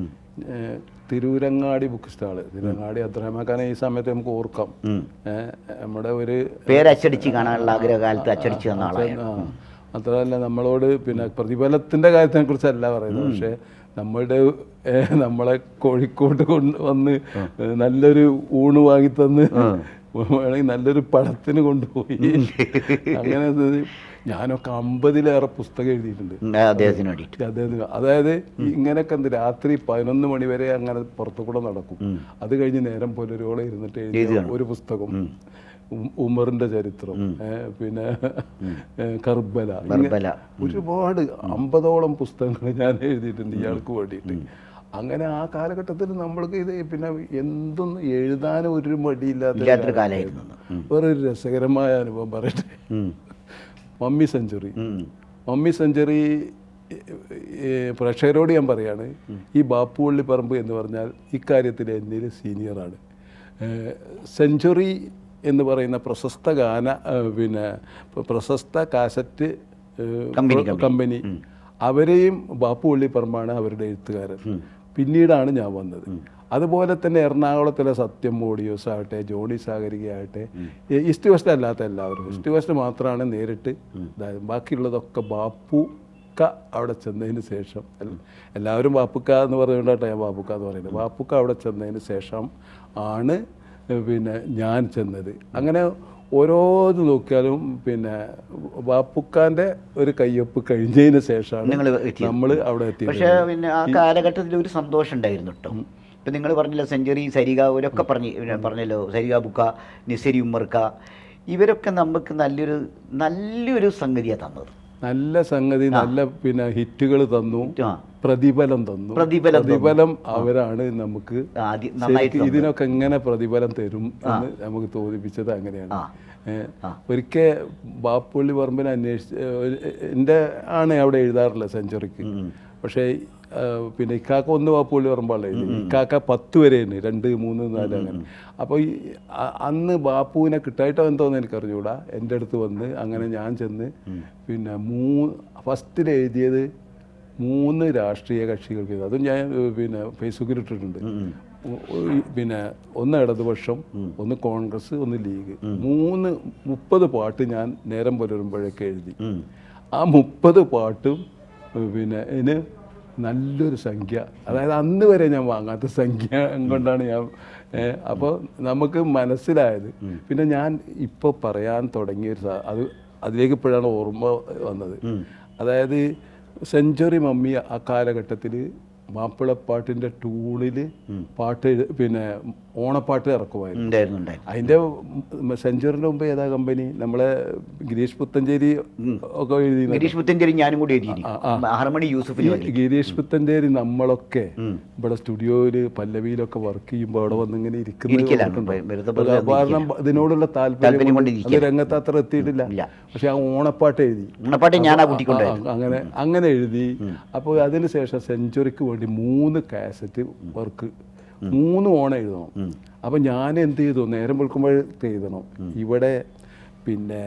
ഏഹ്, തിരൂരങ്ങാടി ബുക്ക് സ്റ്റാള് തിരൂരങ്ങാടി അബ്ദുറഹ്മാൻ ഈ സമയത്ത് നമുക്ക് ഓർക്കാം ഏഹ്, നമ്മുടെ ഒരു പേരച്ചടിച്ച് കാണാനുള്ള ആഗ്രഹകാലത്ത് അച്ചടിച്ച് തന്ന ആളാണ് ആ, മാത്രമല്ല നമ്മളോട് പിന്നെ പ്രതിഫലത്തിന്റെ കാര്യത്തിനെ കുറിച്ചല്ല പറയുന്നത് പക്ഷേ നമ്മളുടെ ഏഹ്, നമ്മളെ കോഴിക്കോട് കൊണ്ട് വന്ന് നല്ലൊരു ഊണ് വാങ്ങി തന്ന് വേണമെങ്കിൽ നല്ലൊരു പടത്തിന് കൊണ്ടുപോയി അങ്ങനെ ഇത് ഞാനൊക്കെ അമ്പതിലേറെ പുസ്തകം എഴുതിയിട്ടുണ്ട് ഉം, അദ്ദേഹത്തിന് വേണ്ടിയിട്ട് അദ്ദേഹത്തിന് അതായത് ഇങ്ങനെയൊക്കെ എന്ത് രാത്രി പതിനൊന്ന് മണി വരെ അങ്ങനെ പുറത്തു കൂടെ നടക്കും അത് കഴിഞ്ഞ് നേരം പുലരോളം ഇരുന്നിട്ട് എഴുതിയ ഒരു പുസ്തകം ഉം- ഉമറിന്റെ ചരിത്രം ഏ, പിന്നെ ഏ, കർബല ഇങ്ങനെ കർബല. ഒരുപാട് അമ്പതോളം പുസ്തകങ്ങൾ ഞാൻ എഴുതിയിട്ടുണ്ട് ഇയാൾക്ക് വേണ്ടിയിട്ട് അങ്ങനെ ആ കാലഘട്ടത്തിൽ നമ്മൾക്ക് ഇത് പിന്നെ എന്തൊന്നും എഴുതാനും ഒരു മടിയില്ലാത്ത ഇല്ലാത്തൊരു കാലമായിരുന്നു അന്ന്. വേറൊരു രസകരമായ അനുഭവം പറയട്ടെ ഉം. മമ്മി സെഞ്ചുറി ഉം. മമ്മി സെഞ്ചുറി ഏഹ്, പ്രേക്ഷകരോട് ഞാൻ പറയാണ് ഈ ബാപ്പുവള്ളി പറമ്പ് എന്ന് പറഞ്ഞാൽ ഇക്കാര്യത്തിൽ എന്നിൽ സീനിയറാണ് ഏഹ്, സെഞ്ചുറി എന്ന് പറയുന്ന പ്രശസ്ത ഗാന ഏഹ്, പിന്നെ പ്ര- പ്രശസ്ത കാസറ്റ് ഏഹ്, കമ്പനി, പ്ര- കമ്പനി അവരെയും ബാപ്പുവള്ളി പറമ്പാണ് അവരുടെ എഴുത്തുകാരൻ പിന്നീടാണ് ഞാൻ വന്നത് അതുപോലെ തന്നെ എറണാകുളത്തിലെ സത്യം മോഡിയോസ് ആകട്ടെ ജോണി സാഗരിക ആകട്ടെ ഈ ഈസ്റ്റ് വെസ്റ്റ് അല്ലാത്ത എല്ലാവരും ഈസ്റ്റ് വെസ്റ്റ് മാത്രമാണ് നേരിട്ട് ഇതായത് ബാക്കിയുള്ളതൊക്കെ ബാപ്പുക്ക അവിടെ ചെന്നതിന് ശേഷം എല്ല- എല്ലാവരും ബാപ്പുക്ക എന്ന് പറഞ്ഞുകൊണ്ടാണ് ഞാൻ ബാപ്പുക്ക എന്ന് പറയുന്നത് ബാപ്പുക്ക അവിടെ ചെന്നതിന് ശേഷം ആണ് പിന്നെ ഞാൻ ചെന്നത് അങ്ങനെ ഓരോന്ന് നോക്കിയാലും പിന്നെ ബാപ്പുക്കാൻ്റെ ഒരു കയ്യൊപ്പ് കഴിഞ്ഞതിന് ശേഷമാണ് നിങ്ങൾ എത്തിയത്. നമ്മൾ അവിടെ എത്തിയത് പക്ഷേ പിന്നെ ആ കാലഘട്ടത്തിൽ ഒരു സന്തോഷം ഉണ്ടായിരുന്നു കേട്ടോ ഇപ്പം നിങ്ങൾ പറഞ്ഞില്ല സെഞ്ചുറി സരിക ഇവരൊക്കെ പറഞ്ഞ് പിന്നെ പറഞ്ഞല്ലോ സരിക ബുക്ക നിസരി ഉമ്മർക്ക ഇവരൊക്കെ നമുക്ക് നല്ലൊരു നല്ലൊരു സംഗതിയാണ് തന്നത് നല്ല സംഗതി നല്ല പിന്നെ ഹിറ്റുകൾ തന്നു ആ പ്രതിഫലം തന്നു പ്രതിഫലം തന്നു. പ്രതിഫലം അവരാണ് നമുക്ക് ആദ്യം നന്നായിട്ട് ശരിക്കും ഇതിനൊക്കെ എങ്ങനെ പ്രതിഫലം തരും എന്ന് നമുക്ക് തോന്നിപ്പിച്ചത് അങ്ങനെയാണ് ആ. ഒരിക്കൽ ബാപ്പുള്ളി പറമ്പിൽ അന്വേഷിച്ച് എൻ്റെ ആണ് അവിടെ എഴുതാറുള്ളത് സെഞ്ചുറിക്ക് പക്ഷേ ആ, പിന്നെ ഇക്കാക്ക ഒന്ന് ബാപ്പുള്ളി പറമ്പാണ് എഴുതി ഇക്കാക്ക പത്ത് വരെയാണ് രണ്ട് മൂന്ന് നാല് അങ്ങനെ അപ്പോൾ ഈ അ- അന്ന് ബാപ്പുവിനെ കിട്ടായിട്ടോ എന്തോന്ന് എനിക്ക് അറിഞ്ഞുകൂടാ എൻ്റെ അടുത്ത് വന്ന് അങ്ങനെ ഞാൻ ചെന്ന് പിന്നെ മൂ ഫസ്റ്റിൽ എഴുതിയത് മൂന്ന് രാഷ്ട്രീയ കക്ഷികൾക്ക് ഇത്. അതും ഞാൻ ഏഹ്, പിന്നെ ഫേസ്ബുക്കിൽ ഇട്ടിട്ടുണ്ട് ഒ- ഒ- പിന്നെ ഒന്ന് ഇടതുപക്ഷം ഒന്ന് കോൺഗ്രസ് ഒന്ന് ലീഗ് മൂന്ന് മുപ്പത് പാട്ട് ഞാൻ നേരം പുലരുമ്പോഴൊക്കെ എഴുതി ആ മുപ്പത് പാട്ടും ഏഹ്, പിന്നെ ഇതിന് നല്ലൊരു സംഖ്യ അതായത് അന്ന് വരെ ഞാൻ വാങ്ങാത്ത സംഖ്യ കൊണ്ടാണ് ഞാൻ അപ്പോൾ നമുക്ക് മനസ്സിലായത് പിന്നെ ഞാൻ ഇപ്പോൾ പറയാൻ തുടങ്ങിയൊരു സാ- അത് അതിലേക്ക് ഇപ്പോഴാണ് ഓർമ്മ വന്നത് അതായത് സെഞ്ചുറി മമ്മി ആ കാലഘട്ടത്തിൽ മാപ്പിളപ്പാട്ടിൻ്റെ ടൂണിൽ പാട്ട് എഴു- പിന്നെ ഓണപ്പാട്ട് ഇറക്കുമായിരുന്നു ഉണ്ടായിരുന്നു ഉണ്ടായിരുന്നു അതിൻ്റെ സെഞ്ചുറിൻ്റെ മുമ്പ് ഏതാ കമ്പനി നമ്മളെ ഗിരീഷ് പുത്തഞ്ചേരി ഒക്കെ എഴുതി ഗിരീഷ് പുത്തഞ്ചേരി ഞാനും കൂടി എഴുതിയിരിക്കും ആറുമണി യൂസഫിന് ഈ ഗിരീഷ് പുത്തഞ്ചേരി നമ്മളൊക്കെ ഇവിടെ സ്റ്റുഡിയോയിൽ പല്ലവിയിലൊക്കെ വർക്ക് ചെയ്യുമ്പോൾ അവിടെ വന്ന് ഇങ്ങനെ ഇരിക്കുന്നത് ഇരിക്കലാണ്. കണ്ടിട്ടുണ്ടോ? വെറുതെ അത് കാരണം ഇതിനോടുള്ള താല്പര്യം താല്പര്യം കൊണ്ട് കൊണ്ട് അത് രംഗത്ത് അത്ര എത്തിയിട്ടില്ല ഇല്ല. പക്ഷെ ആ ഓണപ്പാട്ട് എഴുതി ഉണ്ണപ്പാട്ട് ഞാൻ ആ കുട്ടിക്കൊണ്ടേ ആ, അങ്ങനെ അങ്ങനെ എഴുതി അപ്പോൾ അതിനുശേഷം സെഞ്ചുറിക്ക് വേണ്ടി മൂന്ന് കാസറ്റ് വർക്ക് മൂന്ന് ഓണം എഴുതണം അപ്പം ഞാൻ എന്ത് ചെയ്തു നേരം വെളുക്കുമ്പോഴത്തെ എഴുതണം ഇവിടെ പിന്നെ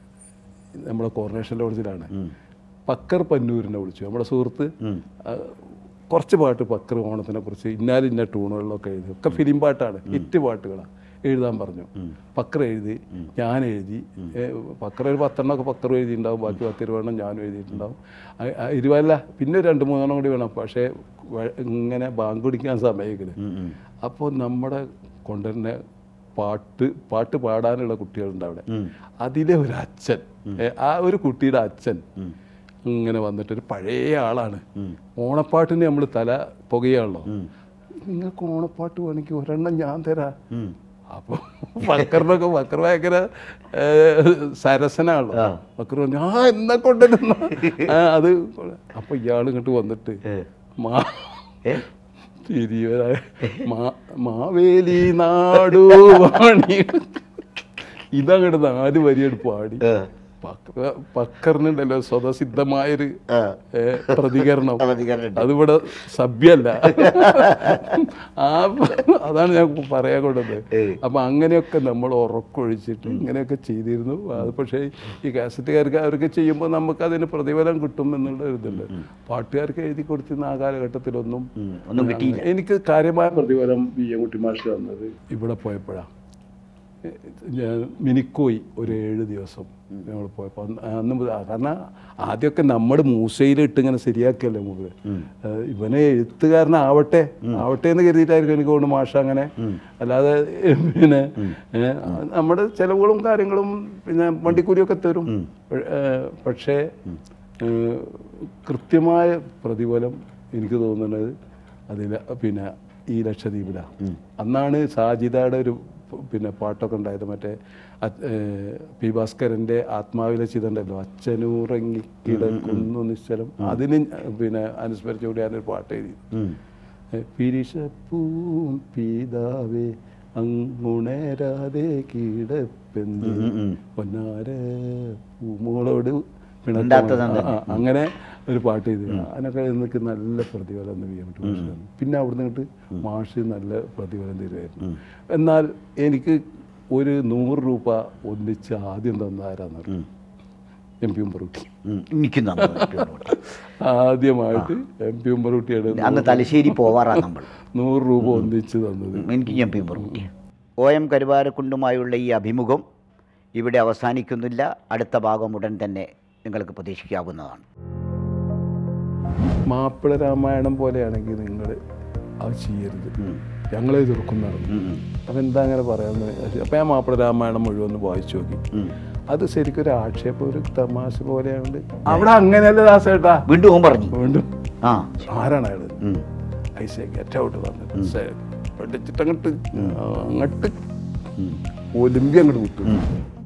നമ്മുടെ കോർണേഷൻ ലോഡ്ജിലാണ് പക്കർ പന്നൂരിനെ വിളിച്ചു നമ്മുടെ സുഹൃത്ത് ആ, കുറച്ച് പാട്ട് പക്കർ ഓണത്തിനെ കുറിച്ച് ഇന്നാലും ഇന്ന ടൂണുകളിലൊക്കെ എഴുതി ഒക്കെ ഫിലിം പാട്ടാണ് ഹിറ്റ് പാട്ടുകളാണ് എഴുതാൻ പറഞ്ഞു പക്കർ എഴുതി ഞാൻ എഴുതി ഏ, പക്കർ ഒരു പത്തെണ്ണമൊക്കെ പക്കർ എഴുതിയിട്ടുണ്ടാവും ബാക്കി പത്തിരുപതെണ്ണം ഞാനും എഴുതിയിട്ടുണ്ടാവും ആ- ആ ഇരുപതല്ല പിന്നെ ഒരു രണ്ട് മൂന്നെണ്ണം കൂടി വേണം പക്ഷേ വ- ഇങ്ങനെ ബാങ്ക് കുടിക്കാൻ സമയമില്ല അപ്പോൾ നമ്മുടെ കൊണ്ടുവരുന്ന പാട്ട് പാട്ട് പാടാനുള്ള കുട്ടികളുണ്ട് അവിടെ അതിലെ ഒരു അച്ഛൻ ഏ, ആ ഒരു കുട്ടിയുടെ അച്ഛൻ ഇങ്ങനെ വന്നിട്ട് ഒരു പഴയ ആളാണ് ഓണപ്പാട്ടിന് നമ്മൾ തല പുകയാണല്ലോ നിങ്ങൾക്ക് ഓണപ്പാട്ട് വേണമെങ്കിൽ ഒരെണ്ണം ഞാൻ തരാം അപ്പോൾ ഫക്കറിനൊക്കെ ഫക്കർ ഭയങ്കര ഏ, സരസനാണല്ലോ ഫക്കർ പറഞ്ഞു ആ എന്നാ കൊണ്ടുവരുന്ന ആ, അത് അപ്പോൾ ഇയാൾ ഇങ്ങോട്ട് വന്നിട്ട് മാ തിരിവര മാ- മാവേലി നാടു വാണി ഇതങ്ങോട്ട് നാല് വരിയെടുത്ത് പാടി പക്ക- പക്കറിനുണ്ടല്ലോ സ്വതസിദ്ധമായൊരു ഏ, പ്രതികരണം പ്രതികരണം അതിവിടെ സഭ്യല്ല ആ അതാണ് ഞാൻ പറയാൻ കൊണ്ടത് അപ്പൊ അങ്ങനെയൊക്കെ നമ്മൾ ഉറക്കൊഴിച്ചിട്ട് ഇങ്ങനെയൊക്കെ ചെയ്തിരുന്നു അത് പക്ഷേ ഈ കാസറ്റുകാർക്ക് അവർക്ക് ചെയ്യുമ്പോൾ നമുക്ക് അതിന് പ്രതിഫലം കിട്ടും എന്നുള്ള ഒരു ഇതുണ്ട് പാട്ടുകാർക്ക് എഴുതി കൊടുത്തിരുന്ന ആ കാലഘട്ടത്തിലൊന്നും ഒന്നും കിട്ടിയില്ല എനിക്ക് കാര്യമായ പ്രതിഫലം വി എം കുട്ടി മാഷ് തന്നത് ഇവിടെ പോയപ്പോഴാണ് ഞാൻ മിനിക്കോയി ഒരു ഏഴ് ദിവസം ഞങ്ങൾ പോയപ്പോൾ അന്ന് അന്ന് മുതൽ കാരണം ആദ്യമൊക്കെ നമ്മുടെ മൂസയിലിട്ട് ഇങ്ങനെ ശരിയാക്കിയല്ലേ മുമ്പ് ഇവനെ എഴുത്തുകാരനാവട്ടെ ആവട്ടെ എന്ന് കരുതിയിട്ടായിരിക്കും എനിക്ക് തോന്നുന്നു മാഷ അങ്ങനെ അല്ലാതെ പിന്നെ ഏ, നമ്മുടെ ചിലവുകളും കാര്യങ്ങളും പിന്നെ വണ്ടിക്കൂലിയൊക്കെ തരും ഏ, പക്ഷേ ഏ, കൃത്യമായ പ്രതിഫലം എനിക്ക് തോന്നുന്നത് അതിൽ പിന്നെ ഈ ലക്ഷദ്വീപിലാണ് അന്നാണ് സാജിദയുടെ ഒരു പ- പിന്നെ പാട്ടൊക്കെ ഉണ്ടായത് മറ്റേ അ- ഏ, പി ഭാസ്കരൻ്റെ ആത്മാവിലെ ചിതണ്ടല്ലോ അച്ഛനൂറങ്ങി കിടക്കുന്നു നിശ്ചലം അതിന് ഞ- പിന്നെ അനുസ്മരിച്ചുകൂടി ഞാനൊരു പാട്ട് എഴുതി ഏ, പിരിശപ്പൂം പീതാവേ അങ്ങുണരാതെ കിടപ്പെന്ന് പൊന്നാര പൂമോളോട് പിണക്കം ഉണ്ടാത്തതാണ് ആ, ആ, അങ്ങനെ ഒരു പാട്ട് ചെയ്തു അതിനൊക്കെ എനിക്ക് നല്ല പ്രതിഫലം എന്ന് ചെയ്യാൻ പറ്റും പിന്നെ അവിടുന്ന് ഇങ്ങോട്ട് മാഷ് നല്ല പ്രതിഫലം തരുമായിരുന്നു എന്നാൽ എനിക്ക് ഒരു നൂറ് രൂപ ഒന്നിച്ച് ആദ്യം തന്ന ആരാന്നറിയാം എം പി ഉമ്പറൂട്ടി എനിക്ക് നന്നായിട്ട് ആദ്യമായിട്ട് എം പി ഉമ്പറൂട്ടിയാണ് അന്ന് തലശ്ശേരി പോവാറാ നമ്മൾ നൂറ് രൂപ ഒന്നിച്ച് തന്നത് എനിക്ക് ഞാൻ പിമ്പറുട്ടി ഒ എം കരുവാരക്കുണ്ടുമായുള്ള ഈ അഭിമുഖം ഇവിടെ അവസാനിക്കുന്നില്ല അടുത്ത ഭാഗം ഉടൻ തന്നെ നിങ്ങൾക്ക് പ്രതീക്ഷിക്കാവുന്നതാണ് മാപ്പിള രാമായണം പോലെയാണെങ്കിൽ നിങ്ങൾ അത് ചെയ്യരുത് ഞങ്ങളെ എതിർക്കുന്നതാണ് അപ്പം എന്താ അങ്ങനെ പറയാമെന്ന് അപ്പം ഞാൻ മാപ്പിള രാമായണം മുഴുവൻ ഒന്ന് വായിച്ചു നോക്കി അത് ശരിക്കും ഒരു ആക്ഷേപം ഒരു തമാശ പോലെയുണ്ട് അവിടെ അങ്ങനെയല്ല ദാസേട്ടാ വീണ്ടും ഓൻ പറഞ്ഞു വീണ്ടും ആ ആരാണ് അയാൾ ഉം. ഐസേ ഗെറ്റ് ഔട്ട് പറഞ്ഞു പഠിച്ചിട്ട് അങ്ങോട്ട് അങ്ങോട്ട് ഒലിമ്പി അങ്ങോട്ട് കുത്തും